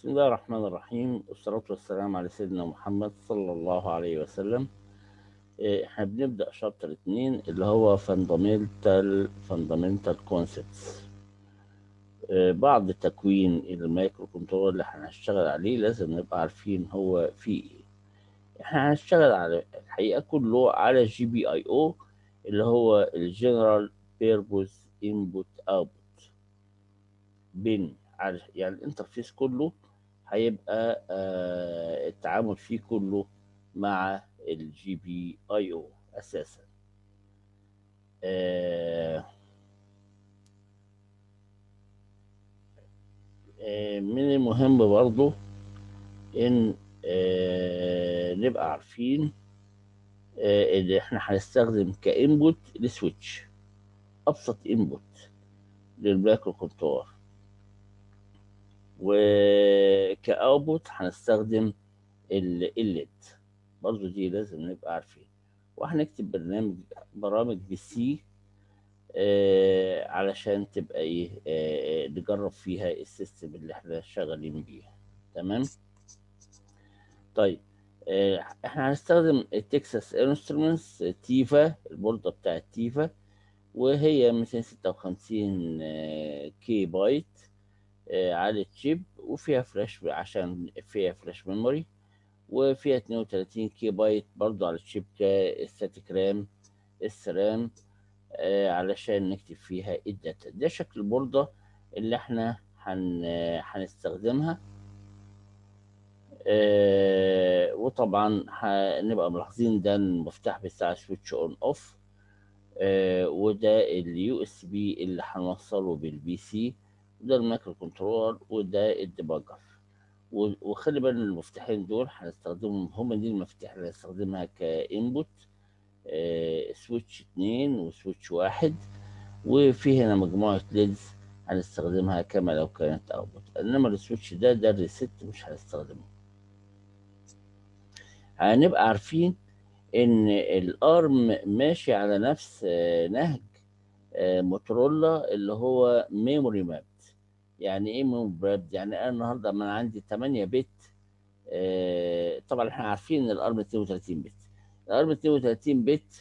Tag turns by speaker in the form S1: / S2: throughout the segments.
S1: بسم الله الرحمن الرحيم والصلاة والسلام على سيدنا محمد صلى الله عليه وسلم إيه، احنا بنبدأ شابتر اتنين اللي هو fundamental fundamental concepts إيه، بعض تكوين المايكرو كنترول اللي هنشتغل عليه لازم نبقى عارفين هو فيه ايه احنا هنشتغل على الحقيقة كله على جي بي اي او اللي هو الجنرال بيربوز انبوت اوتبوت بين على يعني الانترفيس كله هيبقى آه التعامل فيه كله مع الجي بي اي او اساسا آه آه من المهم برضو ان آه نبقى عارفين آه ان احنا هنستخدم كانبوت السويتش ابسط انبوت للمايكرو كنترول وكاوتبوت هنستخدم الليد برضو دي لازم نبقى عارفين وهنكتب برنامج برامج بالسي آه علشان تبقى ايه آه نجرب فيها السيستم اللي احنا شغالين بيه تمام طيب آه احنا هنستخدم التكساس انسترومنتس تيفا البوردة بتاعت تيفا وهي 256 آه كي بايت آه على الشيب وفيها فلاش عشان فيها فلاش ميموري وفيها 32 كي بايت برضو على الشيب كستاتيك رام السرام آه علشان نكتب فيها الداتا ده شكل البوردة اللي احنا هن هنستخدمها آه وطبعا هنبقى ملاحظين ده المفتاح بتاع سويتش اون اوف وده اليو اس بي اللي هنوصله بالبي سي وده المايكرو كنترول وده الديباجر وخلي بالنا المفتاحين دول هنستخدمهم هم دي المفاتيح اللي هنستخدمها كانبوت آه سويتش اتنين وسويتش واحد وفي هنا مجموعة ليدز هنستخدمها كما لو كانت اوتبوت انما السويتش ده ده الريست مش هنستخدمه هنبقى عارفين ان الارم ماشي على نفس آه نهج آه موتورولا اللي هو ميموري ماب يعني ايه ميموري ماب يعني انا النهارده ما انا عندي 8 بت آه طبعا احنا عارفين ان الارم 32 بت الارم 32 بت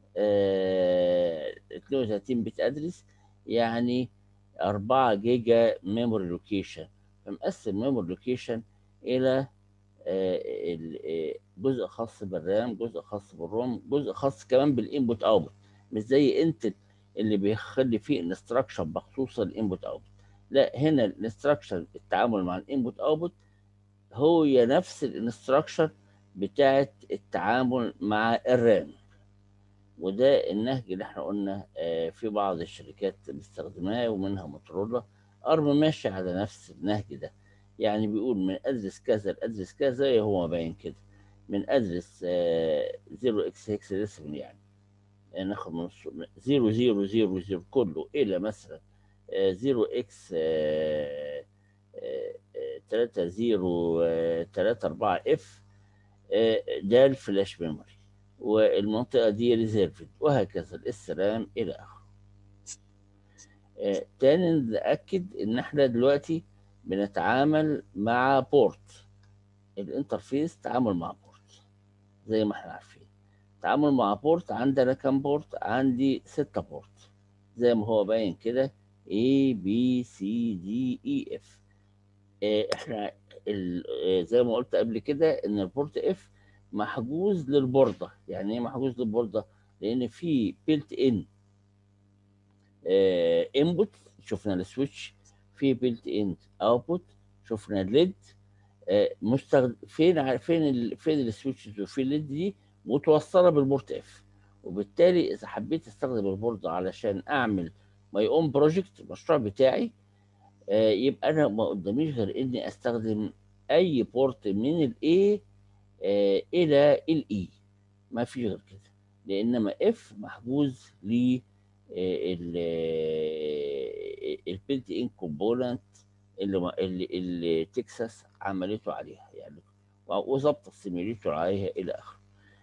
S1: آه 32 بت ادرس يعني 4 جيجا ميموري لوكيشن فمقسم ميموري لوكيشن الى جزء خاص بالرام جزء خاص بالروم جزء خاص كمان بالانبوت اوتبوت مش زي انتل اللي بيخلي فيه انستراكشن مخصوصه للانبوت اوتبوت لا هنا الانستراكشن التعامل مع الانبوت اوتبوت هو نفس الانستراكشن بتاعت التعامل مع الرام وده النهج اللي احنا قلنا في بعض الشركات بتستخدمها ومنها موتورولا ارم ماشي على نفس النهج ده يعني بيقول من ادرس كذا لادرس كذا هو باين كده من ادرس 0 اكس هيكس ديسمال يعني ناخد من 0 0 0 0 كله الى مثلا 0 اكس 3 0 3 4 اف ده الفلاش ميموري والمنطقه دي ريزيرفد وهكذا السرام الى اخره تاني نتاكد ان احنا دلوقتي بنتعامل مع بورت الانترفيس تعامل مع بورت زي ما احنا عارفين تعامل مع بورت عندنا كام بورت عندي ستة بورت زي ما هو باين كده A B C D E F اه احنا زي ما قلت قبل كده ان البورت اف محجوز للبوردة يعني ايه محجوز للبوردة لان في بيلت ان اه انبوت شفنا السويتش في بيلت ان اوتبوت شفنا الليد آه مستخدم فين فين ال... فين السويتشز وفي الليد دي متوصله بالبورت اف وبالتالي اذا حبيت استخدم البورد علشان اعمل ماي اون بروجكت المشروع بتاعي آه يبقى انا ما قداميش غير اني استخدم اي بورت من الاي آه الى الاي ما في غير كده لانما اف محجوز ل البيلت ان كومبوننت اللي اللي اللي تكساس عملته عليها يعني وظبط السيميليتور عليها الى اخره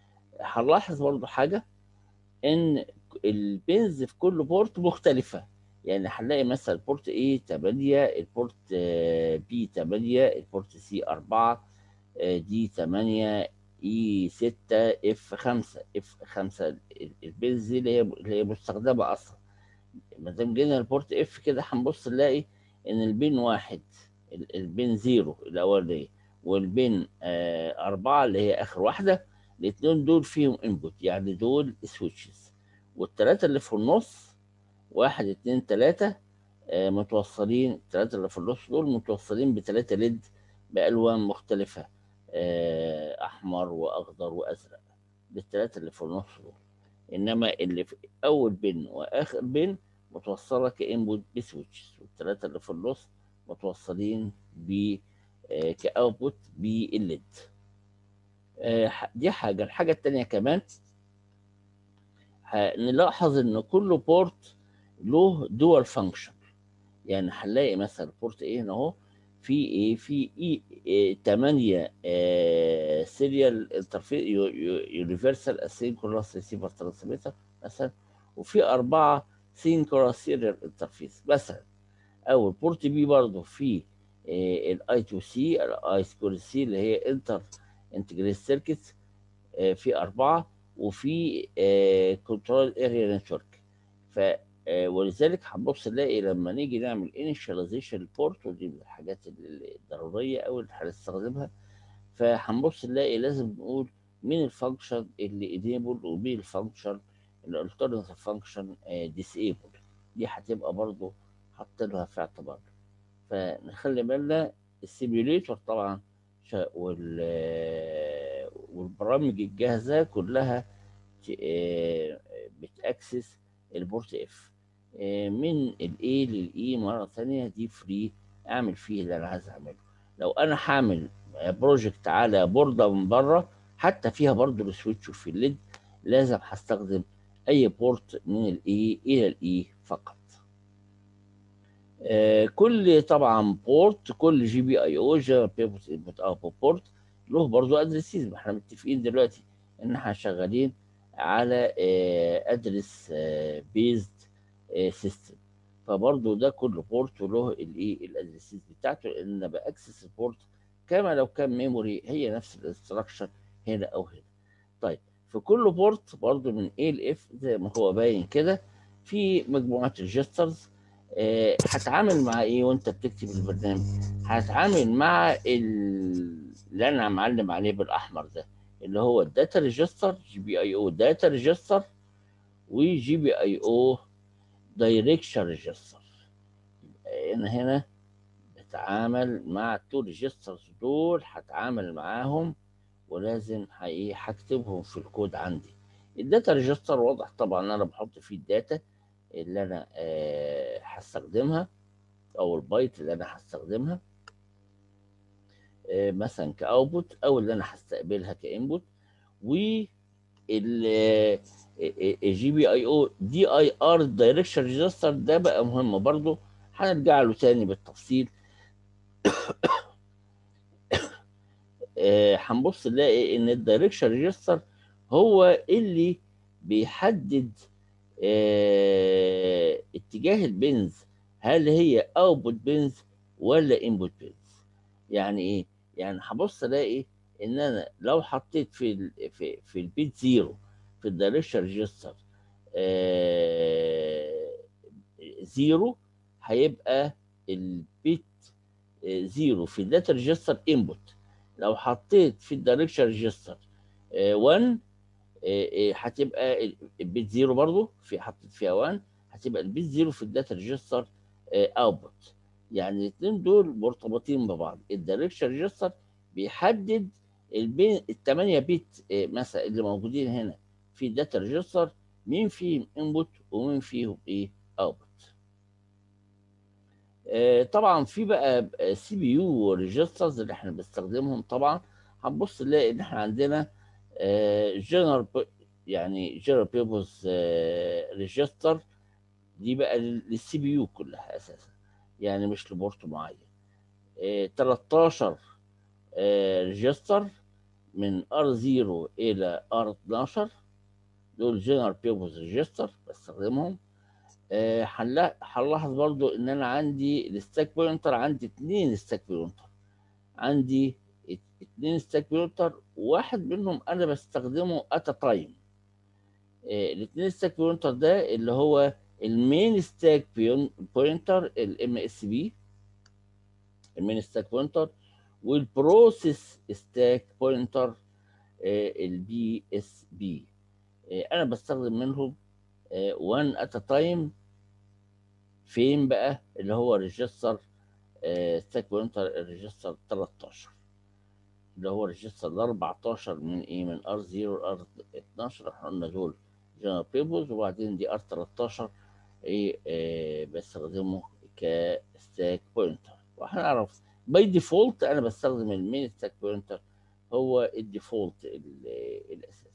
S1: هنلاحظ برضو حاجه ان البنز في كل بورت مختلفه يعني هنلاقي مثلا البورت A 8 البورت B 8 البورت C 4 دي 8 اي 6 اف 5 اف 5 البيز دي اللي هي اللي هي مستخدمه اصلا ما دام جينا البورت اف كده هنبص نلاقي ان البين واحد ال- البين زيرو الاولانيه والبين آه أربعة اللي هي آخر واحدة الاتنين دول فيهم انبوت يعني دول سويتشز والتلاتة اللي في النص واحد اتنين تلاتة آه متوصلين التلاتة اللي في النص دول متوصلين بتلاتة ليد بألوان مختلفة آه أحمر وأخضر وأزرق بالتلاتة اللي في النص دول إنما اللي في أول بن وآخر بن متوصلة كإنبوت بسويتشز والتلاتة اللي في النص متوصلين ب آه، كاوتبوت بالليد آه، ح- دي حاجه الحاجه التانيه كمان ه- نلاحظ ان كل بورت له دول فانكشن يعني هنلاقي مثلا بورت ايه هنا اهو في ايه في اي 8 سيريال انترفيس يونيفرسال اسينكرونس ريسيفر ترانسميتر مثلا وفي اربعه سينكرونس سيريال انترفيس مثلا او البورت بي برضه في الاي 2 سي الاي سكور سي اللي هي انتر انتجريت سيركت في اربعه وفي كنترول اريا نتورك ف آه، ولذلك هنبص نلاقي لما نيجي نعمل انيشاليزيشن بورت ودي من الحاجات الضروريه قوي اللي هنستخدمها فهنبص نلاقي لازم نقول مين الفانكشن اللي انيبل ومين الفانكشن الالترناتيف فانكشن ديسيبل دي هتبقى برضو حاطينها في اعتبار فنخلي بالنا السيميوليتور طبعا شا- وال والبرامج الجاهزه كلها ت- آه، بتاكسس البورت اف آه، من الاي للاي مره ثانيه دي فري اعمل فيه اللي انا عايز اعمله لو انا هعمل بروجكت على بورده من بره حتى فيها برضو السويتش وفي الليد لازم هستخدم اي بورت من الاي الى الاي فقط آه، كل طبعا بورت كل جي بي اي او جنرال بيربوس انبوت اوتبوت بورت له برضو ادرسيز ما احنا متفقين دلوقتي ان احنا شغالين على ادرس بيزد سيستم فبرضو ده كل بورت له الايه الادرسيز بتاعته لان انا باكسس البورت كما لو كان ميموري هي نفس الاستراكشر هنا او هنا طيب في كل بورت برضو من A ل F زي ما هو باين كده في مجموعة ريجسترز آه، هتعامل مع ايه وانت بتكتب البرنامج هتعامل مع ال- اللي انا معلم عليه بالاحمر ده اللي هو الداتا ريجستر جي بي اي او داتا ريجستر وجي بي اي او دايركشن ريجستر انا هنا بتعامل مع التو ريجسترز دول هتعامل معاهم ولازم حقيقي هكتبهم في الكود عندي الداتا ريجستر واضح طبعا انا بحط فيه الداتا اللي انا آه، هستخدمها او البايت اللي انا هستخدمها آه، مثلا كاوتبوت او اللي انا هستقبلها كانبوت و الجي بي اي او دي اي ار دايركشن ريجستر ده بقى مهم برضو هنرجع له تاني بالتفصيل آه، هنبص نلاقي ان الدايركشن ريجستر هو اللي بيحدد آه، اتجاه البنز هل هي اوتبوت بنز ولا انبوت بنز يعني ايه يعني هبص الاقي ان انا لو حطيت في ال في في البيت زيرو في الدايركشن ريجستر زيرو هيبقى البيت آه، زيرو في الداتا ريجستر انبوت لو حطيت في الدايركشن ريجستر 1 آه، آه، هتبقى ال- البيت زيرو برضو في حطيت فيها 1 هتبقى البيت زيرو في الداتا ريجستر اوتبوت يعني الاثنين دول مرتبطين ببعض الدايركشن ريجستر بيحدد البين الثمانية بيت آه، مثلا اللي موجودين هنا في الداتا ريجستر مين فيهم انبوت ومين فيهم ايه اوتبوت آه، طبعا في بقى سي بي يو ريجسترز اللي احنا بنستخدمهم طبعا هنبص نلاقي ان احنا عندنا جنرال يعني جنرال بيربوز ريجستر دي بقى للسي بي يو كلها اساسا يعني مش لبورت معين آه، 13 ريجستر من R0 الى R12 دول جنرال بيربوز ريجستر بستخدمهم آه، هنلا- هنلاحظ برضو ان انا عندي الستاك بوينتر عندي اتنين ستاك بوينتر عندي ات- اتنين ستاك بوينتر واحد منهم انا بستخدمه ات تايم الاثنين ستاك بوينتر ده اللي هو المين ستاك بوينتر الام اس بي المين ستاك بوينتر والبروسيس ستاك بوينتر البي اس بي انا بستخدم منهم وان ات تايم فين بقى اللي هو ريجستر ستاك بوينتر الريجستر 13 اللي هو ريجستر ال 14 من ايه من ار 0 ار 12 احنا قلنا دول جنرال بيبلز وبعدين دي ار 13 ايه آه بستخدمه كستاك بوينتر وهنعرف باي ديفولت انا بستخدم المين ستاك بوينتر هو الديفولت ال- الاساسي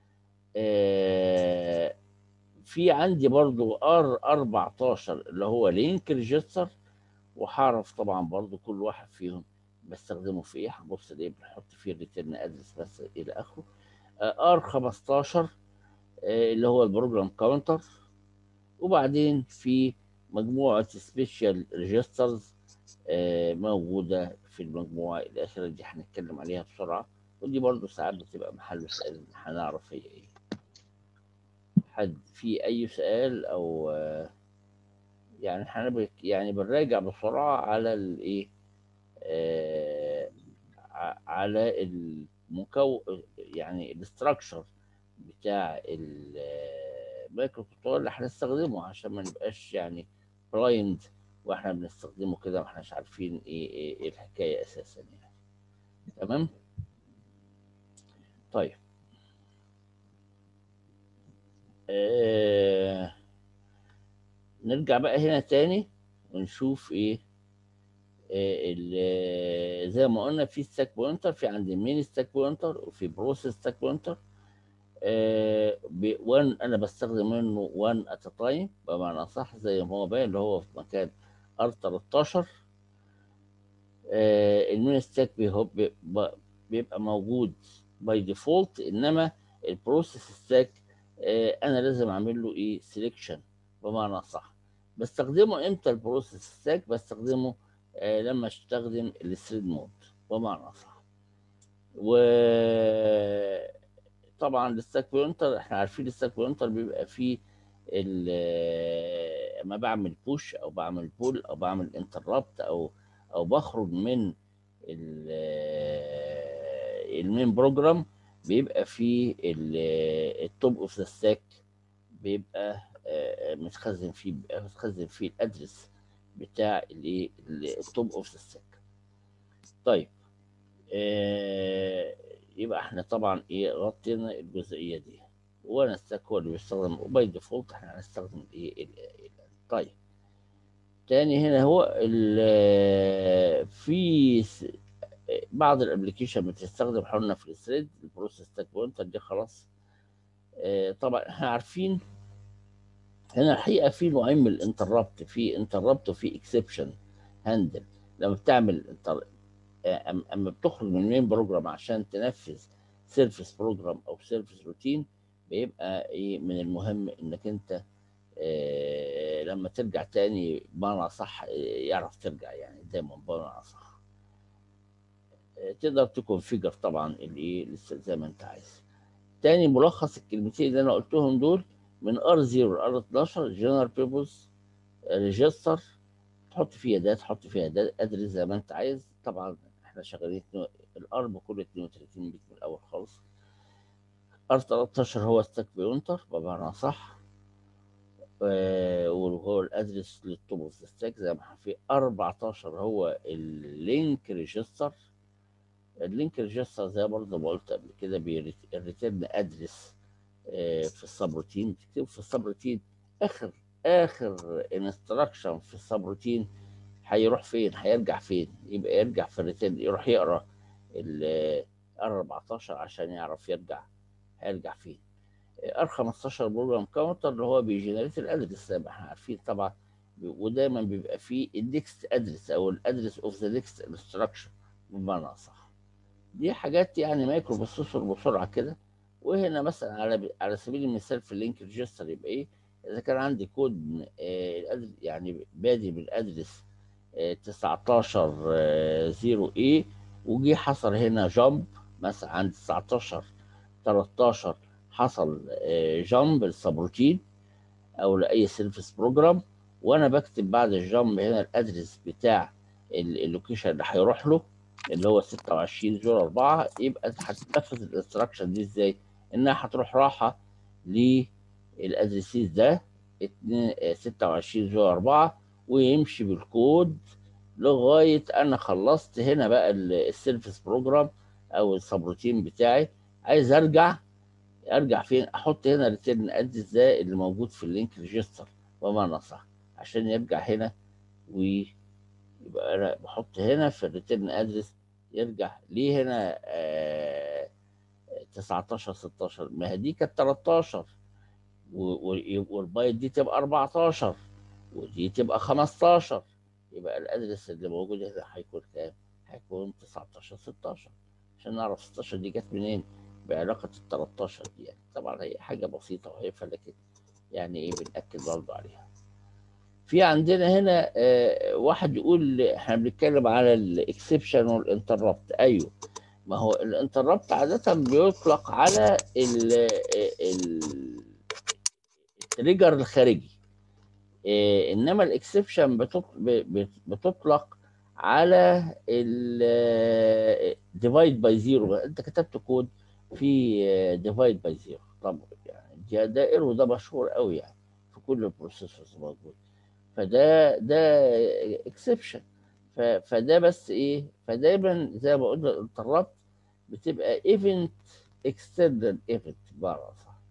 S1: آه في عندي برضو ار 14 اللي هو لينك ريجستر وهعرف طبعا برضو كل واحد فيهم بستخدمه في ايه هبص ليه بنحط فيه الريتيرن ادرس بس الى اخره ار 15 آه، اللي هو البروجرام كاونتر وبعدين في مجموعة سبيشال ريجسترز موجودة في المجموعة الأخيرة دي هنتكلم عليها بسرعة ودي برضو ساعات بتبقى محل سؤال هنعرف هي ايه حد في أي سؤال أو آه، يعني احنا بك- يعني بنراجع بسرعة على الايه آه، ع- على المكون يعني الاستراكشر بتاع المايكرو كنترول اللي هنستخدمه عشان ما نبقاش يعني بلايند واحنا بنستخدمه كده ما احناش عارفين ايه ايه, إيه الحكايه اساسا يعني تمام طيب آه نرجع بقى هنا تاني ونشوف ايه آه، ال- زي ما قلنا في ستاك بوينتر في عندي مين ستاك بوينتر وفي بروسيس ستاك بوينتر وان انا بستخدم منه وان ات تايم بمعنى صح زي ما هو باين اللي هو في مكان ار 13 آه، المين ستاك بيهو- بيبقى- بيبقى موجود باي ديفولت انما البروسيس ستاك انا لازم اعمل له ايه سيلكشن بمعنى صح بستخدمه امتى البروسيس ستاك بستخدمه آه، لما استخدم الثريد مود بمعنى صح و طبعا الستاك بوينتر احنا عارفين الستاك بوينتر بيبقى فيه ال- اما بعمل بوش او بعمل بول او بعمل انتربت او او بخرج من ال- المين بروجرام بيبقى فيه التوب اوف ذا ستاك بيبقى آه، متخزن فيه بيبقى متخزن فيه الادرس بتاع الايه التوب اوف ذا ستاك طيب آه، يبقى احنا طبعا ايه غطينا الجزئيه دي وانا ستاك هو اللي بيستخدم وباي ديفولت احنا هنستخدم الايه ال- ال- طيب تاني هنا هو ال- في س- بعض الابلكيشن بتستخدم حولنا في الثريد البروسيس ستاك بوينتر دي خلاص آه، طبعا احنا عارفين هنا الحقيقه في نوعين من الانتربت في انتربت وفي اكسبشن هاندل لما بتعمل انتر أم- اما بتخرج من المين بروجرام عشان تنفذ سيرفيس بروجرام او سيرفيس روتين بيبقى ايه من المهم انك انت آه، لما ترجع تاني بمعنى صح يعرف ترجع يعني دايما بمعنى صح آه، تقدر تكونفيجر طبعا الايه لسه زي ما انت عايز تاني ملخص الكلمتين اللي انا قلتهم دول من ار 0 ار 12 جنرال بيبوز ريجستر تحط فيها ده تحط فيها ده ادرس زي ما انت عايز طبعا احنا شغالين اتنين- الار بكل 32 بيت من الاول خالص ار 13 هو ستاك بيونتر بمعنى صح آه، وهو الادرس للتوب اوف ذا ستاك زي ما احنا في 14 هو اللينك ريجستر اللينك ريجستر زي برضه ما قلت قبل كده بيريتيرن ادرس في السبروتين بتكتب في السبروتين اخر اخر انستراكشن في السبروتين هيروح فين هيرجع فين يبقى يرجع في الريتيرن يروح يقرا ال ار 14 عشان يعرف يرجع هيرجع فين ار 15 بروجرام كاونتر اللي هو بيجنريت الادرس زي ما احنا عارفين طبعا ودايما بيبقى فيه النكست ادرس او الادرس اوف ذا نكست انستراكشن بمعنى صح دي حاجات يعني مايكرو بروسيسور بسرعه كده وهنا مثلا على على سبيل المثال في اللينك ريجستر يبقى ايه اذا كان عندي كود يعني بادي بالادرس 19 0 اي وجي حصل هنا جامب مثلا عند 19 13 حصل جامب للسبروتين او لاي سيرفيس بروجرام وانا بكتب بعد الجامب هنا الادرس بتاع اللوكيشن اللي هيروح له اللي هو 26 0 4 يبقى هتنفذ الانستراكشن دي ازاي؟ انها هتروح راحه للادريسيز ده 26 0 4 ويمشي بالكود لغايه انا خلصت هنا بقى السيرفيس بروجرام او السبروتين بتاعي عايز ارجع ارجع فين احط هنا ريتيرن ادرس ده اللي موجود في اللينك ريجستر بمعنى صح عشان يرجع هنا ويبقى انا بحط هنا في الريتيرن ادرس يرجع ليه هنا آه 19 16 ما هي دي كانت 13 والبايت دي تبقى 14 ودي تبقى 15 يبقى الادرس اللي موجود هنا هيكون كام؟ هيكون 19 16 عشان نعرف 16 دي جت منين بعلاقة ال 13 دي يعني طبعا هي حاجة بسيطة وهي لكن يعني ايه بنأكد برضه عليها. في عندنا هنا آه واحد يقول احنا بنتكلم على الاكسبشن والانتربت ايوه ما هو الانتربت عادة بيطلق على ال التريجر الخارجي إيه انما الاكسبشن بتطلق على الديفايد باي زيرو انت كتبت كود في ديفايد باي زيرو طب يعني ده ايرو ده مشهور قوي يعني في كل البروسيسورز موجود فده ده اكسبشن فده بس ايه فدايما زي ما قلنا الانتربت بتبقى ايفنت اكستندد ايفنت بره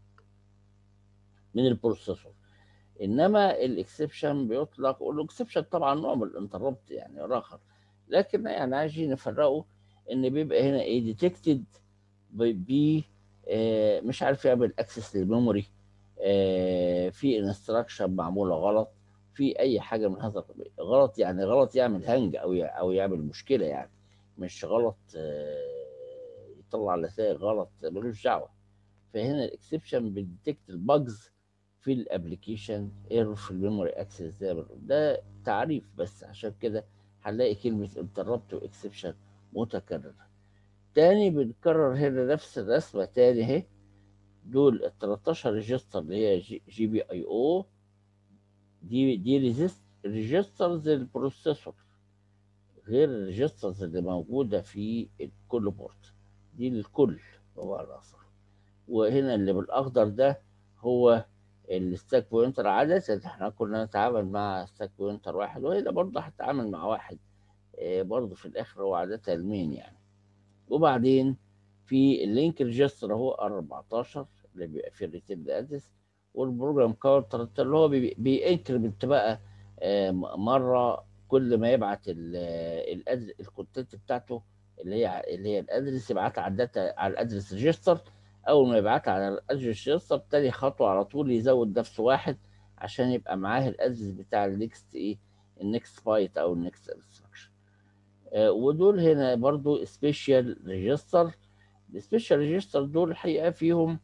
S1: من البروسيسور انما الاكسبشن بيطلق والاكسبشن طبعا نوع من الانتربت يعني اخر لكن يعني عايزين نفرقه ان بيبقى هنا ايه ديتكتد ب آه مش عارف يعمل اكسس للميموري آه في انستراكشن معموله غلط في اي حاجه من هذا غلط يعني غلط يعمل هنج او او يعمل مشكله يعني مش غلط آه يطلع نتائج غلط ملوش دعوه فهنا الاكسبشن بيديتكت البجز في الابلكيشن ايرور في الميموري اكسس زي ما ده تعريف بس عشان كده هنلاقي كلمه انتربت واكسبشن متكرره تاني بنكرر هنا نفس الرسمه تاني اهي دول ال 13 ريجستر اللي هي جي, جي بي اي او دي دي ريجست ريجسترز البروسيسور غير الريجسترز اللي موجوده في كل بورت دي للكل هو الاصل وهنا اللي بالاخضر ده هو الستاك بوينتر عادة احنا كنا نتعامل مع ستاك بوينتر واحد وهنا برضه هتتعامل مع واحد برضه في الاخر هو عادة المين يعني وبعدين في اللينك ريجستر اهو 14 اللي بيبقى فيه الريتيرن ادرس والبروجرام كاونتر اللي هو بينكرمنت بقى مره كل ما يبعت الكونتنت بتاعته اللي هي اللي هي الادرس يبعتها على الداتا على الادرس ريجستر اول ما يبعتها على الادرس ريجستر تاني خطوه على طول يزود نفسه واحد عشان يبقى معاه الادرس بتاع النكست ايه النكست بايت او النكست انستراكشن آه ودول هنا برضو سبيشال ريجستر السبيشال ريجستر دول الحقيقه فيهم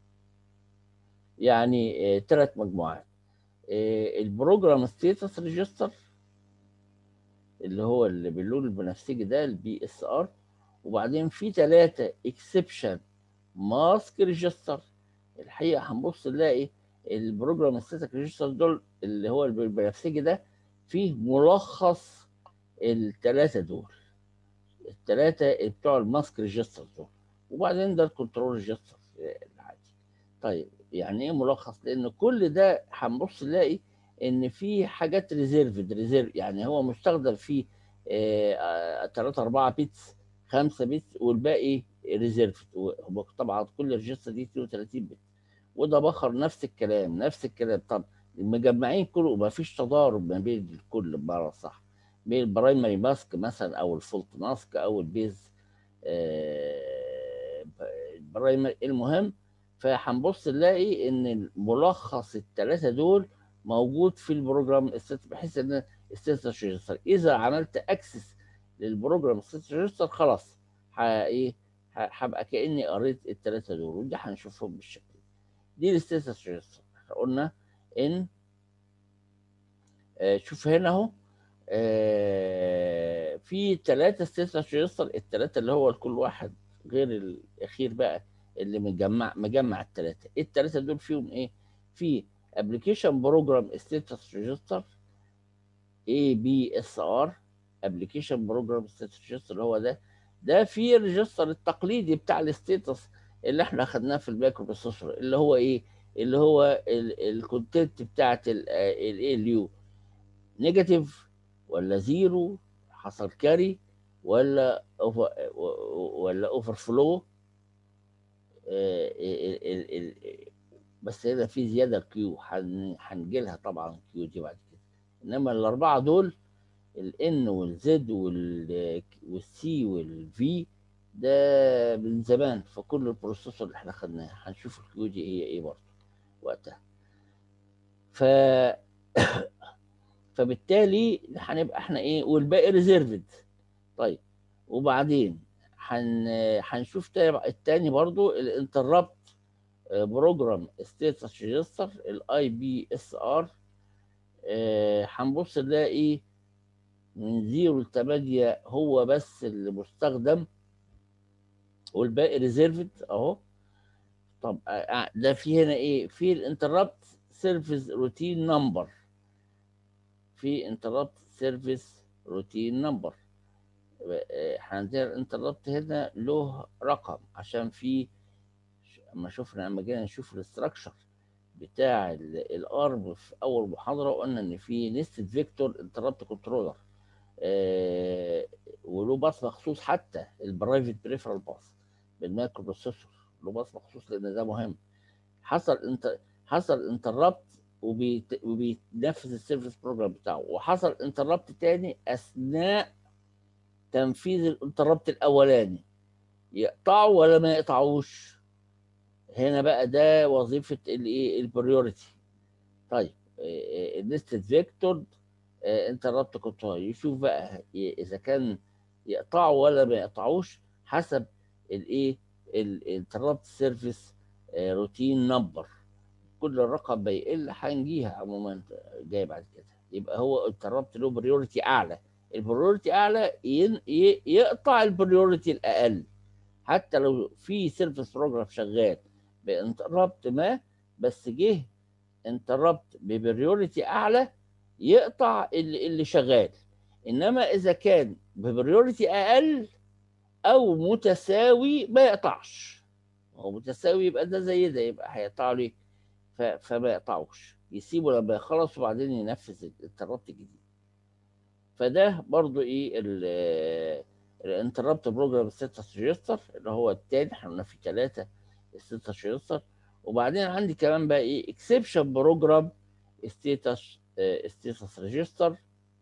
S1: يعني ثلاث آه مجموعات آه البروجرام ستيتس ريجستر اللي هو اللي باللون البنفسجي ده البي اس ار وبعدين في ثلاثه اكسبشن ماسك ريجستر الحقيقه هنبص نلاقي البروجرام ستاتيك ريجستر دول اللي هو البنفسجي ده فيه ملخص الثلاثه دول الثلاثه بتوع الماسك ريجستر دول وبعدين ده الكنترول ريجستر العادي طيب يعني ايه ملخص لان كل ده هنبص نلاقي ان في حاجات ريزيرفد ريزيرف يعني هو مستخدم فيه 3 4 بيتس 5 بيتس والباقي ريزيرفد طبعا كل ريجستر دي 32 بت وده بخر نفس الكلام نفس الكلام طب مجمعين كله ما فيش تضارب ما بين الكل بمعنى صح بين البرايمري ماسك مثلا او الفولت ماسك او البيز البرايمري المهم فهنبص نلاقي ان ملخص الثلاثه دول موجود في البروجرام بحيث ان الستاتس ريجستر اذا عملت اكسس للبروجرام ستاتس ريجستر خلاص ايه هبقى كاني قريت الثلاثه دول ودي هنشوفهم بالشكل دي الستاتس ريجستر قلنا ان آه، شوف هنا اهو آه، في ثلاثة ستيتس ريجستر الثلاثة اللي هو كل واحد غير الأخير بقى اللي مجمع مجمع الثلاثة ايه الثلاثة دول فيهم ايه؟ في ابلكيشن بروجرام ستيتس ريجستر اي بي اس ار ابلكيشن بروجرام ستيتس ريجستر اللي هو ده ده في الريجستر التقليدي بتاع الستيتس اللي احنا اخدناه في المايكرو بروسيسور اللي هو ايه؟ اللي هو الكونتنت بتاعت الاي ال يو نيجاتيف ولا زيرو حصل كاري ولا أوفر ولا اوفر فلو بس هنا في زياده كيو هنجي لها طبعا كيو دي بعد كده انما الاربعه دول الان والزد والسي والفي ده من زمان في كل البروسيسور اللي احنا خدناه هنشوف الكيو دي هي ايه برضه وقتها ف فبالتالي هنبقى احنا ايه والباقي ريزيرفد طيب وبعدين هن هنشوف التاني برضو الانتربت بروجرام ستيتس ريجستر الاي بي اس ار هنبص نلاقي من زيرو لتمانية هو بس اللي مستخدم والباقي ريزيرفد اهو طب ده في هنا ايه في الانتربت سيرفيس روتين نمبر في انتربت سيرفيس روتين نمبر عندنا الانتربت هنا له رقم عشان في اما شفنا لما جينا نشوف الاستراكشر بتاع الارم في اول محاضره قلنا ان في نستد فيكتور انتربت كنترولر وله باص مخصوص حتى البرايفت بريفرال باص بالمايكرو بروسيسور له باص مخصوص لان ده مهم حصل انت حصل انتربت وبيت... وبينفذ السيرفيس بروجرام بتاعه وحصل انتربت تاني اثناء تنفيذ الانتربت الاولاني يقطعه ولا ما يقطعوش هنا بقى ده وظيفه الايه البريوريتي طيب النستد فيكتور انتربت كنترول يشوف بقى اذا كان يقطعه ولا ما يقطعوش حسب الايه الانتربت سيرفيس روتين نمبر كل الرقم بيقل هنجيها عموما جاي بعد كده يبقى هو انتربت له بريوريتي اعلى البريوريتي اعلى يقطع البريوريتي الاقل حتى لو في سيرفيس بروجرام شغال بانتربت ما بس جه انتربت ببريوريتي اعلى يقطع اللي, اللي شغال انما اذا كان ببريوريتي اقل او متساوي ما يقطعش هو متساوي يبقى ده زي ده يبقى هيقطع لي فما يقطعوش يسيبه لما يخلص وبعدين ينفذ الانتربت الجديد فده برضو ايه الانتربت بروجرام ستاتس ريجستر اللي هو التاني احنا قلنا في ثلاثه ستاتس ريجستر وبعدين عندي كمان بقى ايه اكسبشن بروجرام ستاتس ستاتس ريجستر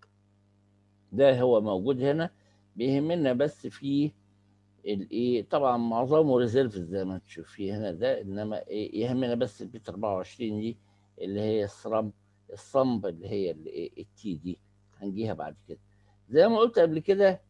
S1: ده هو موجود هنا بيهمنا بس في الايه طبعا معظمه ريزيرف زي ما تشوفيه هنا ده انما إيه يهمنا بس البيت 24 دي اللي هي الصرم الصمب اللي هي اللي التي دي هنجيها بعد كده زي ما قلت قبل كده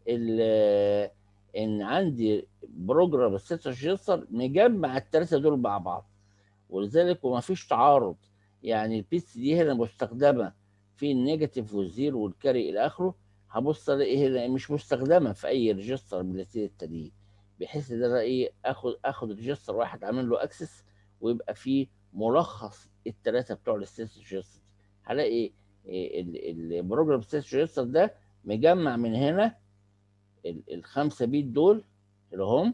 S1: ان عندي بروجرام الست ريجستر مجمع الثلاثه دول مع بعض ولذلك وما فيش تعارض يعني البيس دي هنا مستخدمه في النيجاتيف والزيرو والكاري الى اخره هبص الاقي هنا مش مستخدمه في اي ريجستر من الاثنين التانيين بحيث ان انا ايه اخد اخد ريجستر واحد عامل له اكسس ويبقى فيه ملخص الثلاثه بتوع الستيت ريجستر هلاقي البروجرام ستيت ريجستر ده مجمع من هنا الخمسه بيت دول اللي هم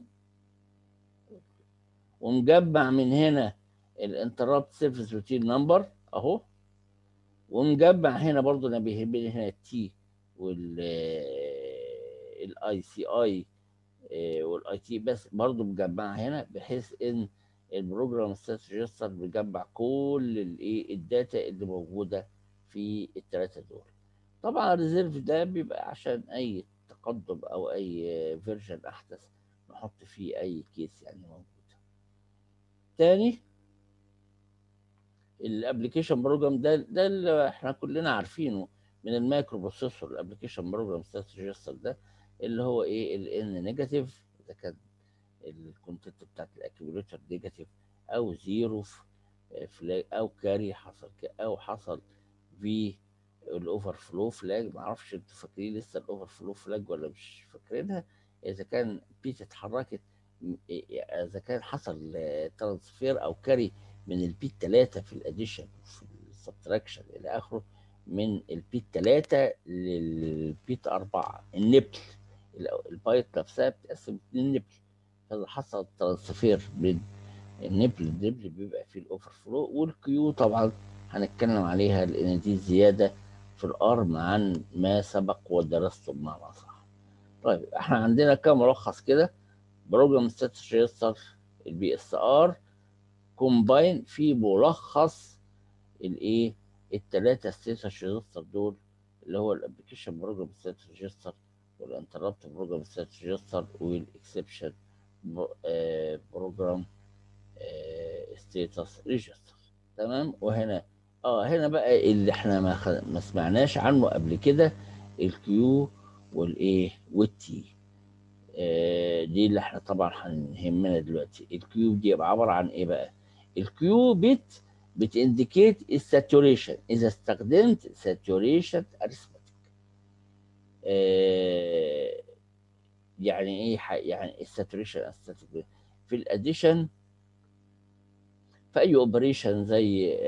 S1: ومجمع من هنا الانتربت سيرفيس روتين نمبر اهو ومجمع هنا برضو انا بيهمني هنا التي والاي سي اي والاي تي بس برضو مجمعها هنا بحيث ان البروجرام ستاتس ريجستر بيجمع كل الايه الداتا اللي موجوده في الثلاثه دول طبعا الريزيرف ده بيبقى عشان اي تقدم او اي فيرجن احدث نحط فيه اي كيس يعني موجود تاني الابلكيشن بروجرام ده ده اللي احنا كلنا عارفينه من المايكرو بروسيسور الابلكيشن بروجرام ستاتس ريجستر ده اللي هو ايه الان نيجاتيف اذا كان الكونتنت بتاعت الاكيوميليتر نيجاتيف او زيرو فلاج او كاري حصل ك- او حصل في الاوفر فلو فلاج ما اعرفش انتوا فاكرين لسه الاوفر فلو فلاج ولا مش فاكرينها اذا كان بيت اتحركت م- اذا كان حصل ترانسفير او كاري من البيت 3 في الاديشن في السبتراكشن الى اخره من البيت 3 للبيت 4 النبل ال- البايت نفسها بتقسم اتنين نبل فاذا حصل ترانسفير من النبل النبل بيبقى فيه الاوفر فلو والكيو طبعا هنتكلم عليها لان دي زياده في الارم عن ما سبق ودرسته بمعنى صح طيب احنا عندنا كام ملخص كده بروجرام ستاتس ريجستر البي اس ار كومباين في ملخص الايه الثلاثه ستاتس ريجستر دول اللي هو الابلكيشن بروجرام ستاتس ريجستر والانتربت بروجرام ستاتس ريجستر والاكسبشن بروجرام ستيتس ريجستر تمام وهنا اه هنا بقى اللي احنا ما, خ... ما سمعناش عنه قبل كده الكيو والايه والتي آه دي اللي احنا طبعا هنهمنا دلوقتي الكيو دي يبقى عباره عن ايه بقى الكيو بت بتindicate الساتوريشن اذا استخدمت ساتوريشن ارثماتيك آه يعني ايه ح- يعني الساتوريشن ارثماتيك في الاديشن في اي اوبريشن زي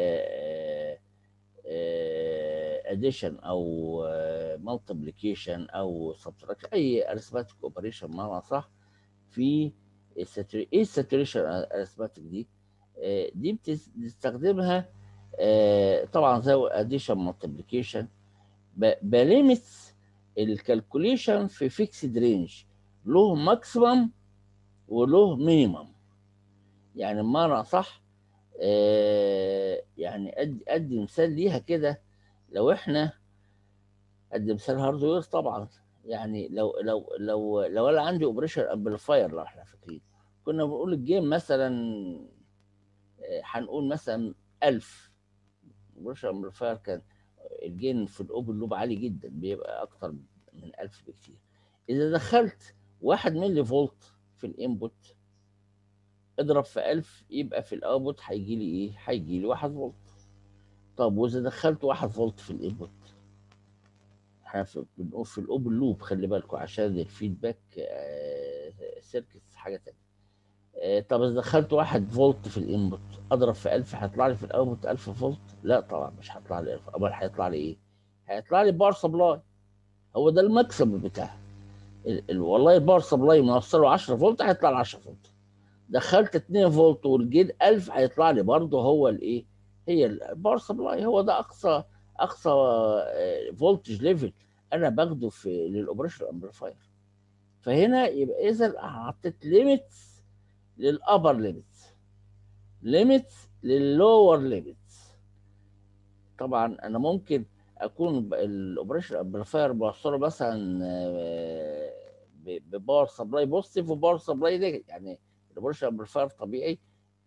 S1: اديشن او مالتيبليكيشن او سبتراكشن اي ارثماتيك اوبريشن بمعنى صح في الساتوري ايه الساتوريشن ارثماتيك دي آه، دي بتس- بتستخدمها آه، طبعا زي اديشن مالتيبليكيشن بليمت الكالكوليشن في فيكسد رينج له ماكسيمم وله مينيمم يعني بمعنى صح آه، يعني ادي ادي مثال ليها كده لو احنا ادي مثال هاردوير طبعا يعني لو لو لو لو انا عندي اوبريشن امبليفاير لو احنا فاكرين كنا بنقول الجيم مثلا آه، هنقول مثلا 1000 اوبريشن امبليفاير كان الجين في الاوبن لوب عالي جدا بيبقى اكتر من 1000 بكتير اذا دخلت 1 ملي فولت في الانبوت اضرب في 1000 يبقى في الاوتبوت هيجي لي ايه؟ هيجي لي 1 فولت طب واذا دخلت 1 فولت في الانبوت احنا في- بنقول في الاوبن لوب خلي بالكم عشان الفيدباك سيركتس حاجه تانية آه، طب اذا دخلت 1 فولت في الانبوت اضرب في 1000 هيطلع لي في الاوتبوت 1000 فولت؟ لا طبعا مش هيطلع لي 1000 امال هيطلع لي ايه؟ هيطلع لي باور سبلاي هو ده المكسب بتاعها ال- ال- والله الباور سبلاي موصله 10 فولت هيطلع لي 10 فولت دخلت 2 فولت والجين 1000 هيطلع لي برضه هو الايه؟ هي الباور سبلاي هو ده اقصى اقصى فولتج ليفل انا باخده في للاوبريشن امبليفاير فهنا يبقى اذا حطيت ليميتس للابر ليميتس ليميتس لللور ليميتس طبعا انا ممكن اكون الاوبريشن امبليفاير بوصله مثلا آه، ب- بباور سبلاي بوزيتيف وباور سبلاي نيجاتيف يعني الاوبريشن امبليفاير طبيعي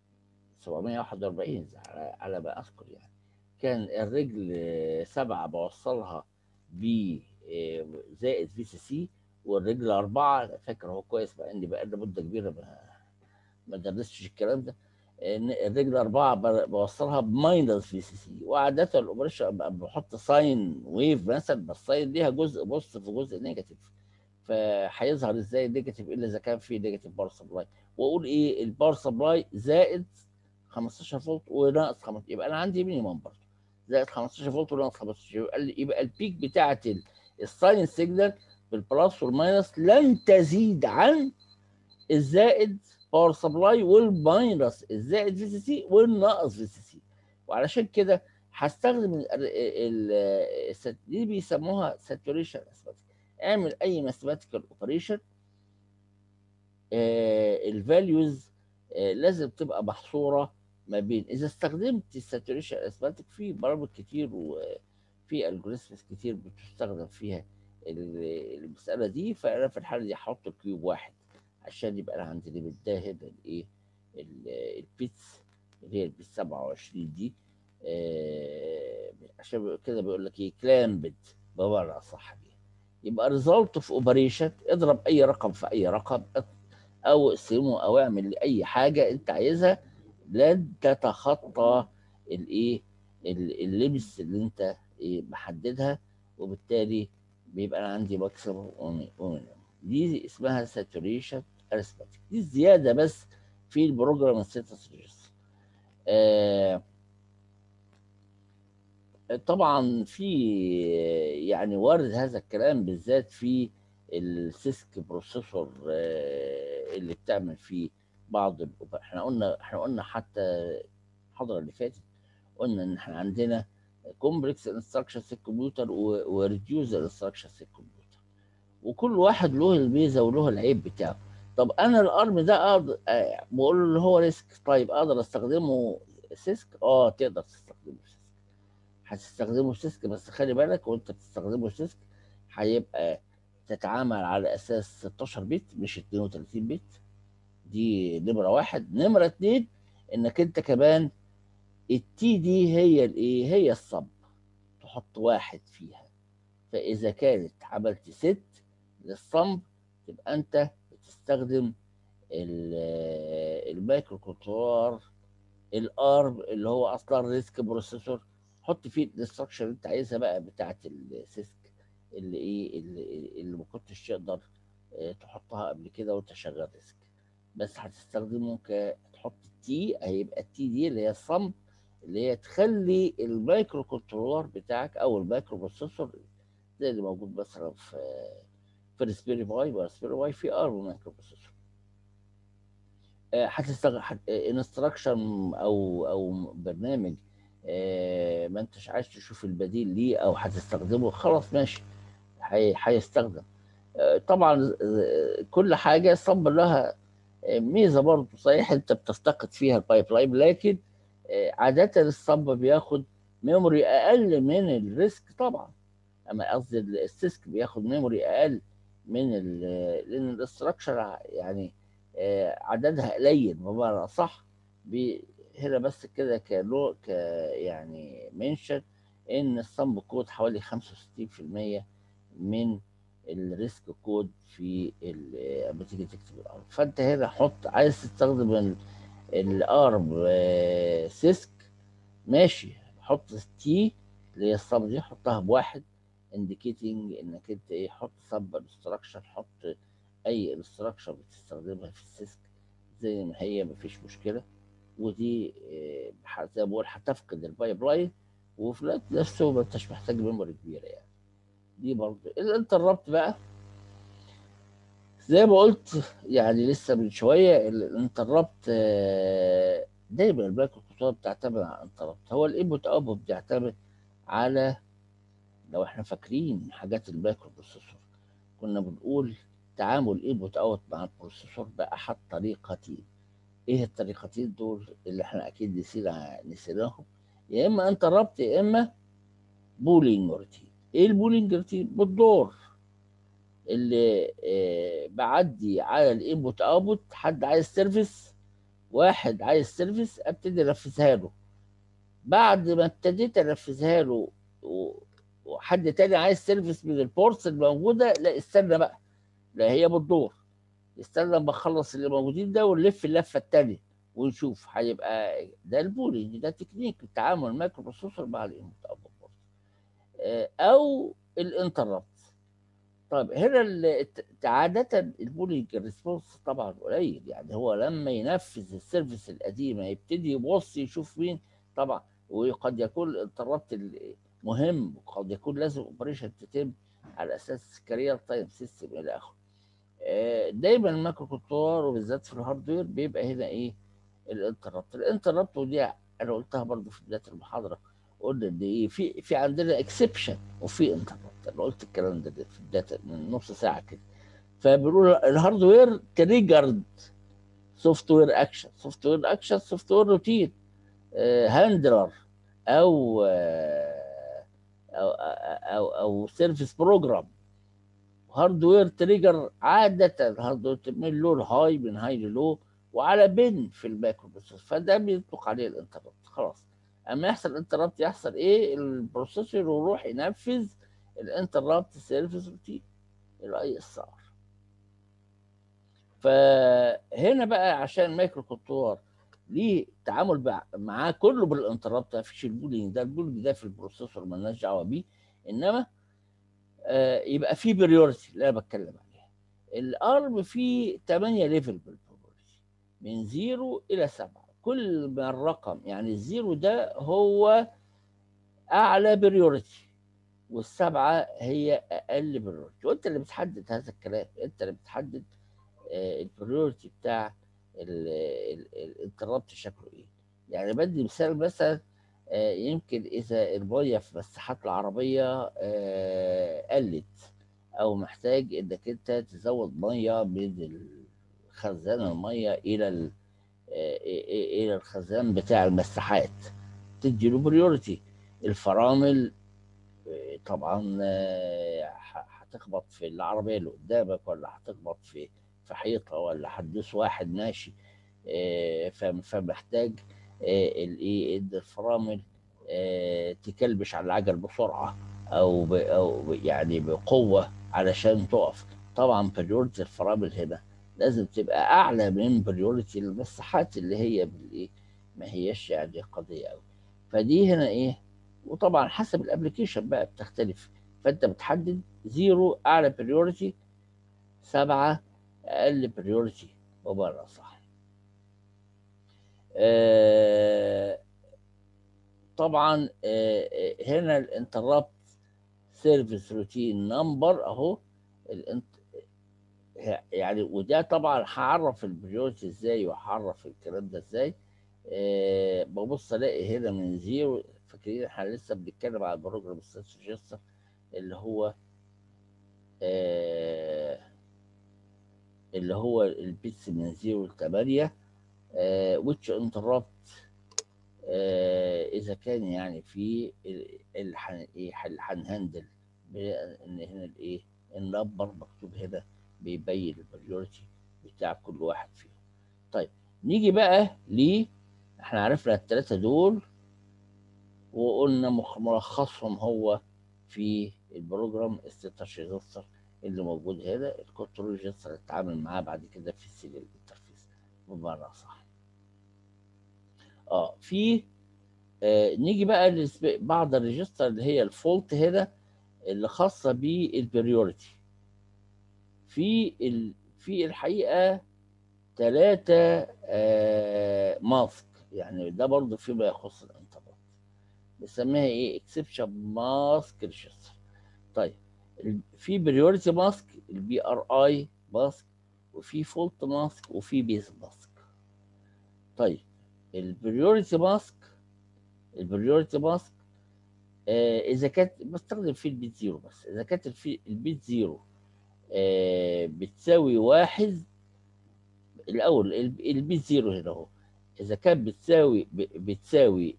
S1: 741 على على ما اذكر يعني كان الرجل آه، سبعه بوصلها ب آه، زائد في سي سي والرجل اربعه فاكر هو كويس بقى اني بقى لنا مده كبيره ما ما درستش الكلام ده إن الرجل اربعه ب- بوصلها بماينس في سي سي وعاده الاوبريشن ب- بحط ساين ويف مثلا بس الساين ليها جزء بوزيتيف وجزء نيجاتيف فهيظهر ازاي نيجاتيف الا اذا كان في نيجاتيف باور سبلاي واقول ايه الباور سبلاي زائد 15 فولت وناقص 5 يبقى انا عندي مينيمم برضه زائد 15 فولت وناقص 15 يبقى ال- يبقى البيك بتاعه ال- الساين سيجنال بالبلس والماينس لن تزيد عن الزائد باور سبلاي والماينس الزائد في سي سي والناقص في سي سي وعلشان كده هستخدم ال- ال- ال- دي بيسموها ساتوريشن اسماتيك اعمل اي ماثيماتيكال اوبريشن الفاليوز لازم تبقى محصوره ما بين اذا استخدمت الساتوريشن اسماتيك في برامج كتير وفي الجوريزمز كتير بتستخدم فيها ال- المساله دي فانا في الحاله دي هحط الكيوب واحد عشان يبقى انا عندي ليميت ده هنا الايه ال- البيتس اللي هي البيت 27 دي آه، عشان كده بيقول لك ايه كلامبد بمعنى اصح بيه يبقى ريزلت اوف اوبريشن اضرب اي رقم في اي رقم او اقسمه او اعمل اي حاجه انت عايزها لن تتخطى الايه اللبس اللي انت إيه محددها وبالتالي بيبقى عندي ماكسيموم ومينيموم دي اسمها ساتوريشن ارثماتيك دي زياده بس في البروجرام ستاتس ريجستر آه طبعا في يعني وارد هذا الكلام بالذات في السيسك بروسيسور آه اللي بتعمل فيه بعض احنا قلنا احنا قلنا حتى المحاضره اللي فاتت قلنا ان احنا عندنا كومبلكس انستراكشن سيت كمبيوتر وريديوز انستراكشن سيت كمبيوتر وكل واحد له الميزه وله العيب بتاعه طب انا الارم ده أقدر بقول له اللي هو ريسك طيب اقدر استخدمه سيسك اه تقدر تستخدمه سيسك هتستخدمه سيسك بس خلي بالك وانت بتستخدمه سيسك هيبقى تتعامل على اساس 16 بت مش 32 بت دي نمره واحد نمره اتنين انك انت كمان التي دي هي الايه هي الصب تحط واحد فيها فاذا كانت عملت ست للصمب تبقى انت بتستخدم المايكرو كنترولر الارم اللي هو اصلا ريسك بروسيسور حط فيه الانستراكشن اللي انت عايزها بقى بتاعه السيسك اللي ايه اللي, اللي ما كنتش تقدر تحطها قبل كده وانت شغال ريسك بس هتستخدمه ك تحط التي هيبقى التي دي اللي هي الصمب اللي هي تخلي المايكرو كنترولر بتاعك او المايكرو بروسيسور زي اللي موجود مثلا في في السبيري باي والسبيري باي في ارم مايكرو بروسيسور هتستخدم انستراكشن او او برنامج ما انتش عايز تشوف البديل ليه او هتستخدمه خلاص ماشي هيستخدم طبعا كل حاجه صب لها ميزه برضه صحيح انت بتفتقد فيها البايب لاين لكن عاده الصب بياخد ميموري اقل من الريسك طبعا اما قصدي السيسك بياخد ميموري اقل من لان الاستراكشر يعني عددها قليل بمعنى صح هنا بس كده كلو ك يعني منشن ان الصمب كود حوالي 65% من الريسك كود في لما تيجي تكتب الارم فانت هنا حط عايز تستخدم الارم سيسك ماشي حط تي اللي هي الصب دي حطها بواحد انديكيتنج انك انت ايه حط سب انستراكشن حط اي انستراكشن بتستخدمها في السيسك زي ما هي مفيش مشكله ودي زي ما بقول هتفقد البايب لاين وفي الوقت نفسه ما انتش محتاج ميموري كبيره يعني دي برضه الانتربت بقى زي ما قلت يعني لسه من شويه الانتربت دايما المايكرو كنترول بتعتمد على الانتربت هو الانبوت اوتبوت بيعتمد على لو احنا فاكرين حاجات المايكرو بروسيسور كنا بنقول تعامل الانبوت اوت مع البروسيسور باحد طريقتين ايه الطريقتين دول اللي احنا اكيد نسينا نسيناهم يا اما انتربت يا اما بولينج روتين ايه البولينج روتين بالدور اللي آه بعدي على الانبوت اوتبوت حد عايز سيرفيس واحد عايز سيرفيس ابتدي انفذها له بعد ما ابتديت انفذها له وحد تاني عايز سيرفيس من البورتس الموجوده لا استنى بقى لا هي بالدور استنى لما اخلص اللي موجودين ده ونلف اللفه الثانيه ونشوف هيبقى ده البولينج ده تكنيك التعامل المايكرو بروسيسور مع الانبوت اوتبوت او الانتربت طيب هنا عادة البولينج ريسبونس طبعا قليل يعني هو لما ينفذ السيرفيس القديمة يبتدي يبص يشوف مين طبعا وقد يكون الانتربت مهم وقد يكون لازم اوبريشن تتم على اساس كارير تايم سيستم الى اخره دايما المايكرو كنترولر وبالذات في الهاردوير بيبقى هنا ايه الانتربت الانتربت ودي انا قلتها برضو في بدايه المحاضره قلنا ان ايه في في عندنا اكسبشن وفي انتربت انا قلت الكلام ده في بدايه من نص ساعه كده فبيقولوا الهاردوير تريجرد سوفت وير اكشن سوفت وير اكشن سوفت وير روتين هاندلر او او او او سيرفيس بروجرام هاردوير تريجر عاده الهاردوير من لو لهاي من هاي للو وعلى بن في المايكرو بروسيسور فده بيطلق عليه الانتربت خلاص اما يحصل انتربت يحصل ايه البروسيسور يروح ينفذ الانتربت سيرفيس روتين الاي اس ار فهنا بقى عشان مايكرو كنترولر ليه تعامل معاه كله بالانتربت ما فيش البولينج ده البولينج ده في البروسيسور مالناش دعوه بيه انما آه يبقى في بريورتي اللي انا بتكلم عليها الارم فيه 8 ليفل بالبروبابيلتي من 0 الى 7 كل ما الرقم يعني الزيرو ده هو اعلى بريورتي والسبعه هي اقل بريورتي وانت اللي بتحدد هذا الكلام انت اللي بتحدد البريورتي بتاع الانتربت شكله ايه يعني بدي مثال مثلا يمكن اذا الميه في مساحات العربيه قلت او محتاج انك انت تزود ميه من خزان الميه الى الى الخزان بتاع المساحات تدي له بريورتي الفرامل طبعا هتخبط في العربيه اللي قدامك ولا هتخبط في في حيطه ولا هتدوس واحد ماشي فمحتاج الايه الفرامل تكلبش على العجل بسرعه او او يعني بقوه علشان تقف طبعا بريورتي الفرامل هنا لازم تبقى اعلى من بريورتي المساحات اللي هي بالايه ما هيش يعني قضيه قوي فدي هنا ايه وطبعا حسب الابلكيشن بقى بتختلف فانت بتحدد زيرو اعلى بريورتي سبعة اقل بريورتي وبره صح آه طبعا آه هنا الانتربت سيرفيس روتين نمبر اهو الانت يعني وده طبعا هعرف البريورتي ازاي وهعرف الكلام ده ازاي أه ببص الاقي هنا من زيرو فاكرين احنا لسه بنتكلم على البروجرام ستاتس اللي هو أه اللي هو البيتس من زيرو ل 8 أه ويتش انتربت اذا كان يعني في اللي هنهندل ان هنا الايه النمبر مكتوب هنا بيبين البريورتي بتاع كل واحد فيهم طيب نيجي بقى ل احنا عرفنا الثلاثه دول وقلنا ملخصهم هو في البروجرام ستاتس ريجستر اللي موجود هنا الكنترول ريجستر اللي اتعامل معاه بعد كده في السيريال انترفيس بمعنى صح اه في آه نيجي بقى لبعض الريجستر اللي هي الفولت هنا اللي خاصه بالبريورتي في ال... في الحقيقه ثلاثه آه ماسك يعني ده برضه فيما يخص الانترنت بنسميها ايه اكسبشن ماسك ريجستر طيب في بريورتي ماسك البي ار اي ماسك وفي فولت ماسك وفي بيز ماسك طيب البريورتي ماسك البريورتي ماسك آه اذا كانت بستخدم فيه البيت زيرو بس اذا كانت في البيت زيرو آه بتساوي واحد الاول البيت زيرو هنا اهو اذا كانت بتساوي بتساوي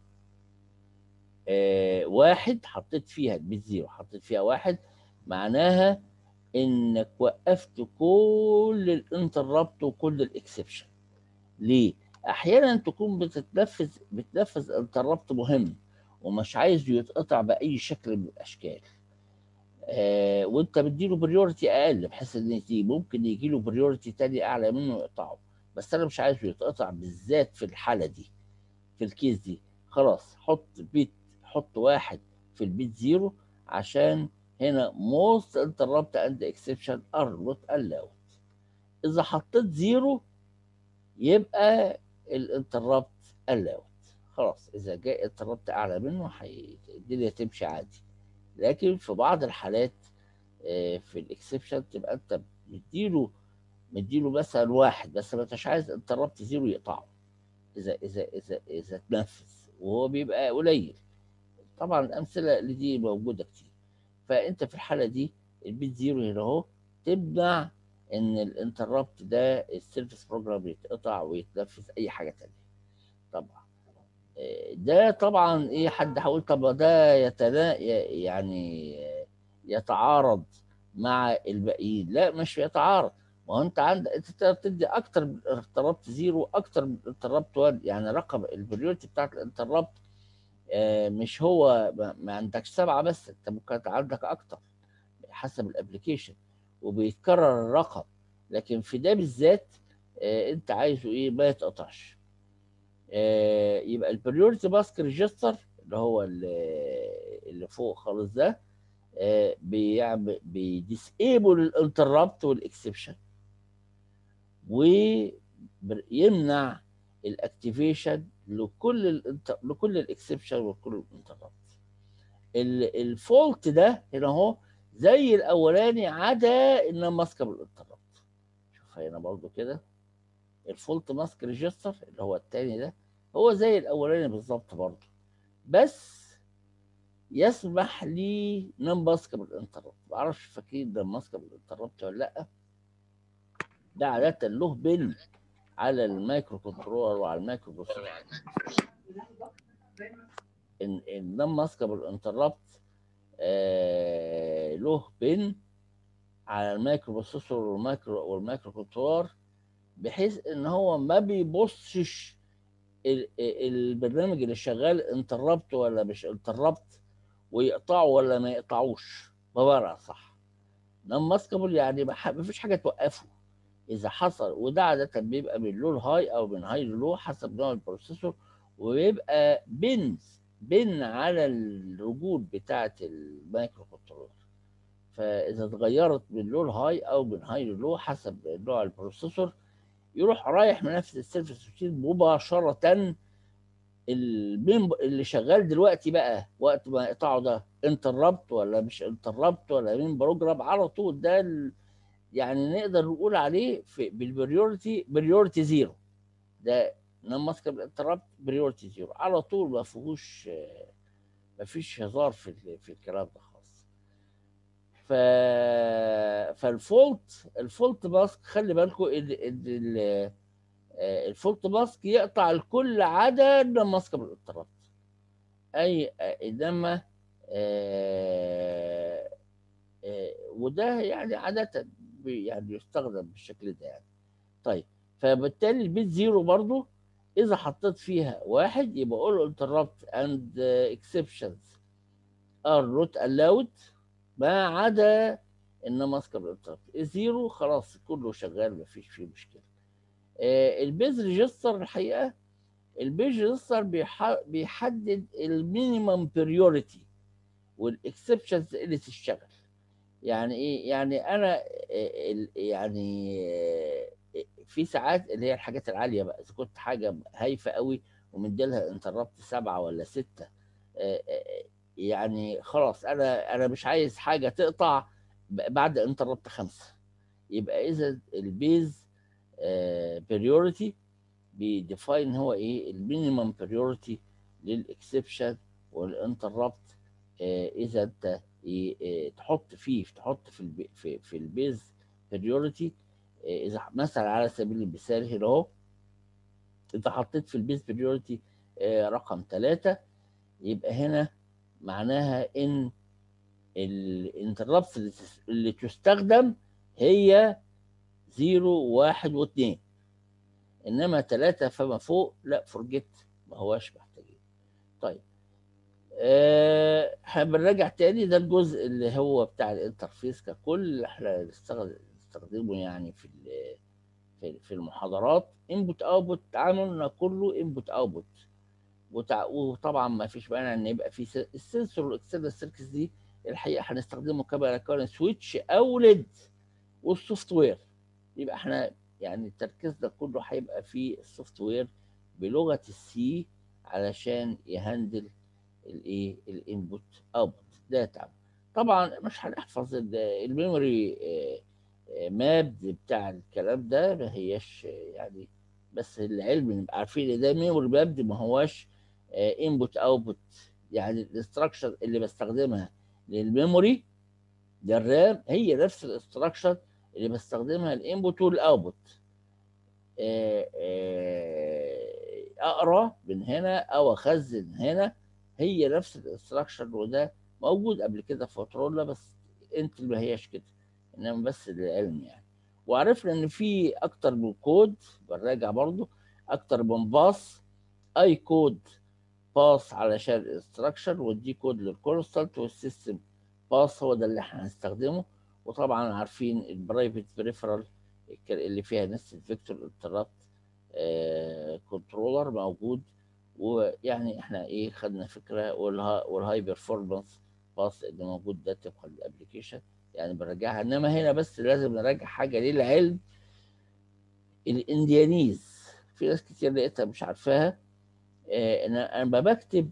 S1: آه واحد حطيت فيها البيت زيرو حطيت فيها واحد معناها انك وقفت كل الانتربت وكل الاكسبشن ليه احيانا تكون بتتنفذ بتنفذ انتربت مهم ومش عايزه يتقطع باي شكل من الاشكال آه وانت بتديله بريورتي اقل بحيث ان دي ممكن يجي له بريورتي تاني اعلى منه يقطعه بس انا مش عايزه يتقطع بالذات في الحاله دي في الكيس دي خلاص حط بيت حط واحد في البيت زيرو عشان هنا most interrupt and exception are not allowed اذا حطيت زيرو يبقى الانتربت allowed خلاص اذا جاء انتربت اعلى منه حي... الدنيا تمشي عادي لكن في بعض الحالات في الاكسبشن تبقى انت مديله مديله مثلا واحد بس ما انتش عايز انتربت زيرو يقطعه اذا اذا اذا اذا تنفذ وهو بيبقى قليل طبعا الامثله اللي دي موجوده كتير فانت في الحاله دي البيت زيرو هنا اهو تمنع ان الانتربت ده السيرفيس بروجرام يتقطع ويتنفذ اي حاجه تانية طبعا ده طبعا ايه حد هيقول طب ده يتنا يعني يتعارض مع الباقيين لا مش يتعارض ما هو انت عندك انت تقدر تدي اكتر من انتربت زيرو اكتر من انتربت 1 يعني رقم البريورتي بتاعت الانتربت مش هو ما عندكش سبعه بس انت ممكن عندك اكتر حسب الابلكيشن وبيتكرر الرقم لكن في ده بالذات انت عايزه ايه ما يتقطعش آه، يبقى البريورتي ماسك ريجستر اللي هو اللي اللي فوق خالص ده آه، بيعمل بيديسيبل الانتربت والاكسبشن ويمنع الاكتيفيشن لكل الانتر... لكل الاكسبشن وكل الانتربت الفولت ده هنا اهو زي الاولاني عدا انها ماسكه بالانتربت شوف هنا برضو كده الفولت ماسك ريجستر اللي هو التاني ده هو زي الاولاني بالظبط برضو بس يسمح لي نون ماسكه بالانتربت معرفش فاكرين ده ماسكه بالانتربت ولا لا ده عاده له بن على المايكرو كنترولر وعلى المايكرو بروسيسور ان النون ماسكه بالانتربت آه له بن على المايكرو بروسيسور والمايكرو والمايكرو كنترولر بحيث ان هو ما بيبصش ال- البرنامج اللي شغال انتربت ولا مش انتربت ويقطعه ولا ما يقطعوش بمعنى صح نون ماسكابل يعني ما ح- ما فيش حاجه توقفه اذا حصل وده عاده بيبقى من لو هاي او من هاي للو حسب نوع البروسيسور وبيبقى بن بن على الرجول بتاعه المايكرو كنترولر فاذا اتغيرت من لو هاي او من هاي للو حسب نوع البروسيسور يروح رايح منفذ السيرفس روتين مباشره المين اللي شغال دلوقتي بقى وقت ما يقطعه ده انتربت ولا مش انتربت ولا مين بروجرام على طول ده ال- يعني نقدر نقول عليه في بالبريورتي بريورتي زيرو ده نون ماسك بالانتربت بريورتي زيرو على طول ما فيهوش آه، ما فيش هزار في ال- في الكلام ده خالص ف فالفولت الفولت ماسك خلي بالكم ان ان ال- آه، الفولت ماسك يقطع الكل عدا النون ماسك بالانتربت اي آه، انما آه، آه، وده يعني عادة بي- يعني يستخدم بالشكل ده يعني طيب فبالتالي البيت زيرو برضو إذا حطيت فيها واحد يبقى all interrupt and uh, exceptions are not allowed ما عدا إن ماسكة بالانتربت زيرو خلاص كله شغال مفيش فيه مشكلة آه، البيز ريجستر الحقيقة البيز ريجستر بيح- بيحدد المينيمم بريوريتي والاكسبشنز اللي تشتغل يعني ايه يعني انا آه، ال- يعني آه، في ساعات اللي هي الحاجات العاليه بقى اذا كنت حاجه هايفه قوي ومديلها انتربت سبعه ولا سته آه، آه، يعني خلاص انا انا مش عايز حاجه تقطع ب- بعد انتربت خمسه يبقى اذا البيز بريورتي بيديفاين هو ايه المينيمم بريورتي للاكسبشن والانتربت اذا انت ي- آه، تحط فيه تحط في البي في, في البيز بريورتي اذا مثلا على سبيل المثال هنا اهو انت حطيت في البيز بريورتي رقم ثلاثة يبقى هنا معناها ان الانتربتس اللي تس- اللي تستخدم هي زيرو واحد واثنين انما ثلاثة فما فوق لا فرجت ما هواش محتاجين طيب أه هنرجع تاني ده الجزء اللي هو بتاع الانترفيس ككل احنا نستخد- نستخدمه يعني في ال- في في المحاضرات انبوت اوتبوت تعاملنا كله انبوت اوتبوت وطبعا ما فيش مانع ان يبقى في س- السنسور والاكسترنال سيركتس دي الحقيقه هنستخدمه كما كان سويتش او ليد والسوفت وير يبقى احنا يعني تركيزنا كله هيبقى في السوفت وير بلغه السي علشان يهندل الايه الانبوت اوتبوت داتا طبعا مش هنحفظ ال- الميموري آه، آه، ماب بتاع الكلام ده ما هياش آه، يعني بس العلم نبقى عارفين ان ده ميموري ماب ما هواش انبوت اوتبوت يعني الاستراكشر اللي بستخدمها للميموري للرام هي نفس الاستراكشر اللي بستخدمها الانبوت والاوتبوت آه، آه، اقرا من هنا او اخزن هنا هي نفس الاستراكشر وده موجود قبل كده في موتورولا بس انت ما هياش كده انما بس للعلم يعني وعرفنا ان في اكتر من كود بنراجع برضو اكتر من باص اي كود باص علشان الاستراكشر والدي كود للكونستانت والسيستم باص هو ده اللي احنا هنستخدمه وطبعا عارفين البرايفت بريفرال اللي فيها نفس الفيكتور انترابت كنترولر اللور موجود ويعني احنا ايه خدنا فكره والها والهاي بيرفورمانس باص اللي موجود ده طبقا للابلكيشن يعني بنراجعها انما هنا بس لازم نراجع حاجه للعلم الانديانيز في ناس كتير لقيتها مش عارفاها آه، ان انا لما بكتب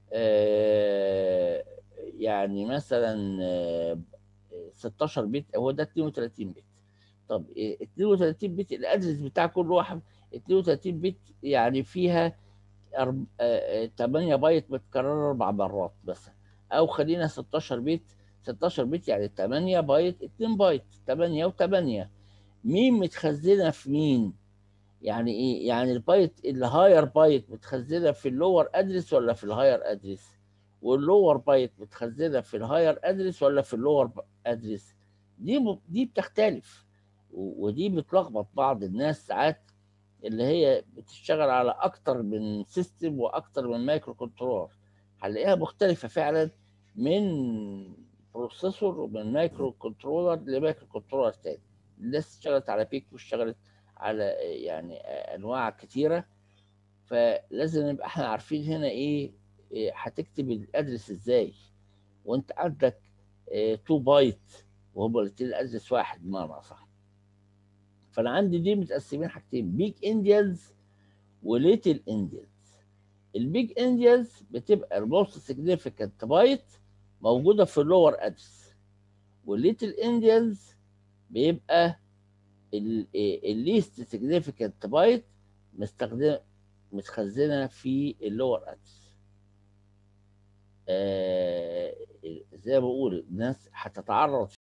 S1: آه، يعني مثلا آه، 16 بت هو ده 32 بت طب إيه 32 بت الادرس بتاع كل واحد 32 بت يعني فيها أرب... آه، آه، 8 بايت متكرره اربع مرات مثلا او خلينا 16 بت 16 بت يعني 8 بايت 2 بايت 8 و8 مين متخزنه في مين؟ يعني ايه؟ يعني البايت الهاير بايت متخزنه في اللور ادرس ولا في الهاير ادرس؟ واللور بايت متخزنه في الهاير ادرس ولا في اللور ادرس؟ دي م... دي بتختلف و- ودي بتلخبط بعض الناس ساعات اللي هي بتشتغل على اكتر من سيستم واكتر من مايكرو كنترولر هنلاقيها مختلفه فعلا من بروسيسور ومن مايكرو كنترولر لمايكرو كنترولر تاني الناس اشتغلت على بيك واشتغلت على يعني انواع كتيره فلازم نبقى احنا عارفين هنا ايه إيه هتكتب الادرس ازاي وانت عندك 2 بايت وهما الاثنين الادرس واحد بمعنى صح فانا عندي دي متقسمين حاجتين بيج انديانز وليتل انديانز البيج انديانز بتبقى الموست سيجنيفيكانت بايت موجوده في اللور ادرس والليتل انديانز بيبقى الليست سيجنيفيكانت بايت مستخدم متخزنه في اللور ادرس آه زي ما بقول الناس هتتعرض